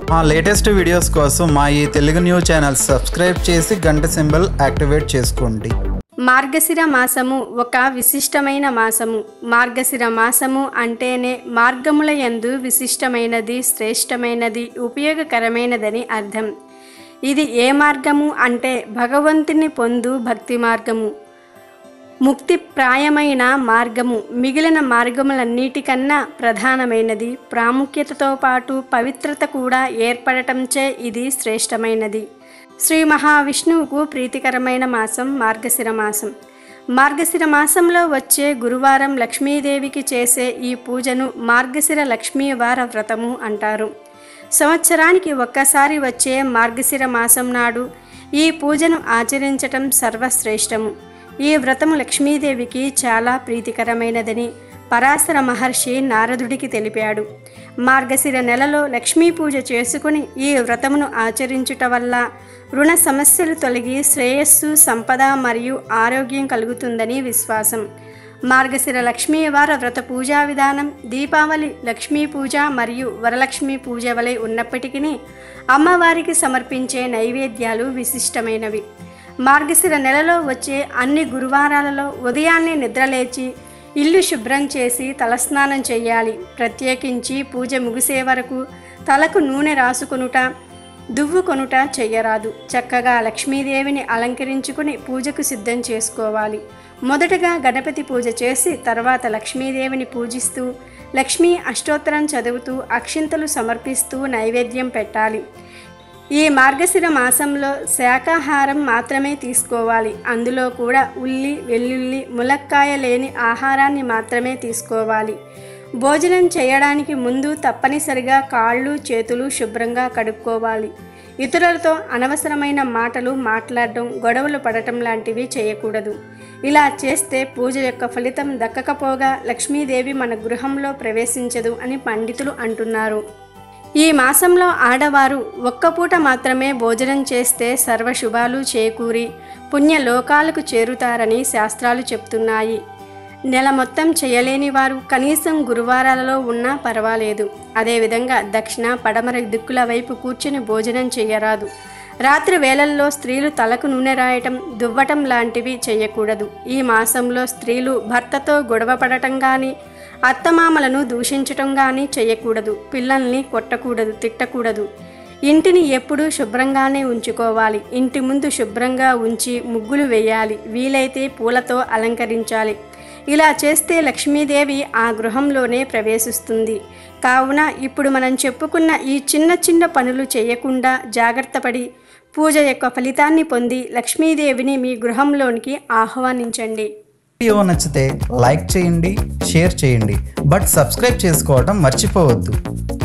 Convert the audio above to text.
మా latest videos కోసం మా ఈ తెలుగు న్యూస్ ఛానల్ సబ్స్క్రైబ్ చేసి గంట సింబల్ యాక్టివేట్ చేసుకోండి మార్గశిర మాసము ఒక విశిష్టమైన మాసము మార్గశిర మాసము అంటేనే మార్గముల యందు విశిష్టమైనది శ్రేష్టమైనది ఉపయోగకరమైనదని అర్థం ఇది ఏ మార్గము అంటే భగవంతుని పొందు భక్తి మార్గము ముక్తి ప్రాయమైన మార్గము మిగిలిన మార్గములన్నిటికన్నా ప్రధానమైనది ప్రాముఖ్యతతో పాటు పవిత్రత కూడా ఏర్పడటంచే ఇది శ్రేష్టమైనది శ్రీ మహావిష్ణువుకు ప్రీతికరమైన మాసం మార్గశిర మాసం మార్గశిర మాసంలో వచ్చే గురువారం లక్ష్మీదేవికి చేసే ఈ పూజను మార్గశిర లక్ష్మీవార వ్రతము అంటారు సంవత్సరానికి ఒక్కసారి వచ్చే మార్గశిర మాసం నాడు ఈ పూజను ఆచరించటం సర్వశ్రేష్టము ఈ వ్రతము లక్ష్మీదేవికి చాలా ప్రీతికరమైనదని పరాశర మహర్షి నారదుడికి తెలిపాడు మార్గశిర నెలలో లక్ష్మీ పూజ చేసుకుని ఈ వ్రతమును ఆచరించుట వల్ల రుణ సమస్యలు తొలగి శ్రేయస్సు సంపద మరియు ఆరోగ్యం కలుగుతుందని విశ్వాసం మార్గశిర లక్ష్మీవార వ్రత పూజా విధానం దీపావళి లక్ష్మీ పూజ మరియు వరలక్ష్మి పూజ వలె ఉన్నప్పటికీ అమ్మవారికి సమర్పించే నైవేద్యాలు విశిష్టమైనవి మార్గశిర నెలలో వచ్చే అన్ని గురువారాలలో ఉదయాన్నే నిద్రలేచి ఇల్లు శుభ్రం చేసి తలస్నానం చేయాలి ప్రత్యేకించి పూజ ముగిసే వరకు తలకు నూనె రాసుకొనుట దువ్వు కొనుట చెయ్యరాదు చక్కగా లక్ష్మీదేవిని అలంకరించుకుని పూజకు సిద్ధం చేసుకోవాలి మొదటగా గణపతి పూజ చేసి తర్వాత లక్ష్మీదేవిని పూజిస్తూ లక్ష్మీ అష్టోత్తరం చదువుతూ అక్షింతలు సమర్పిస్తూ నైవేద్యం పెట్టాలి ఈ మార్గశిర మాసంలో శాకాహారం మాత్రమే తీసుకోవాలి అందులో కూడా ఉల్లి వెల్లుల్లి ములక్కాయ లేని ఆహారాన్ని మాత్రమే తీసుకోవాలి భోజనం చేయడానికి ముందు తప్పనిసరిగా కాళ్ళు చేతులు శుభ్రంగా కడుక్కోవాలి ఇతరులతో అనవసరమైన మాటలు మాట్లాడడం గొడవలు పడటం లాంటివి చేయకూడదు ఇలా చేస్తే పూజ యొక్క ఫలితం దక్కకపోగా లక్ష్మీదేవి మన గృహంలో ప్రవేశించదు అని పండితులు అంటున్నారు ఈ మాసంలో ఆడవారు ఒక్క పూట మాత్రమే భోజనం చేస్తే సర్వశుభాలు చేకూరి పుణ్యలోకాలకు చేరుతారని శాస్త్రాలు చెప్తున్నాయి నెల మొత్తం చేయలేని వారు కనీసం గురువారాలలో ఉన్నా పర్వాలేదు అదేవిధంగా దక్షిణ పడమర దిక్కుల వైపు కూర్చుని భోజనం చేయరాదు రాత్రి వేళల్లో స్త్రీలు తలకు నూనె రాయటం దువ్వటం లాంటివి చేయకూడదు ఈ మాసంలో స్త్రీలు భర్తతో గొడవ పడటం కానీ అత్తమామలను దూషించటం కానీ చేయకూడదు పిల్లల్ని కొట్టకూడదు తిట్టకూడదు ఇంటిని ఎప్పుడూ శుభ్రంగానే ఉంచుకోవాలి ఇంటి ముందు శుభ్రంగా ఉంచి ముగ్గులు వేయాలి వీలైతే పూలతో అలంకరించాలి ఇలా చేస్తే లక్ష్మీదేవి ఆ గృహంలోనే ప్రవేశిస్తుంది కావున ఇప్పుడు మనం చెప్పుకున్న ఈ చిన్న చిన్న పనులు చేయకుండా జాగ్రత్తపడి పూజ యొక్క ఫలితాన్ని పొంది లక్ష్మీదేవిని మీ గృహంలోనికి ఆహ్వానించండి వీడియో నచ్చితే లైక్ చేయండి షేర్ చేయండి బట్ సబ్స్క్రైబ్ చేసుకోవడం మర్చిపోవద్దు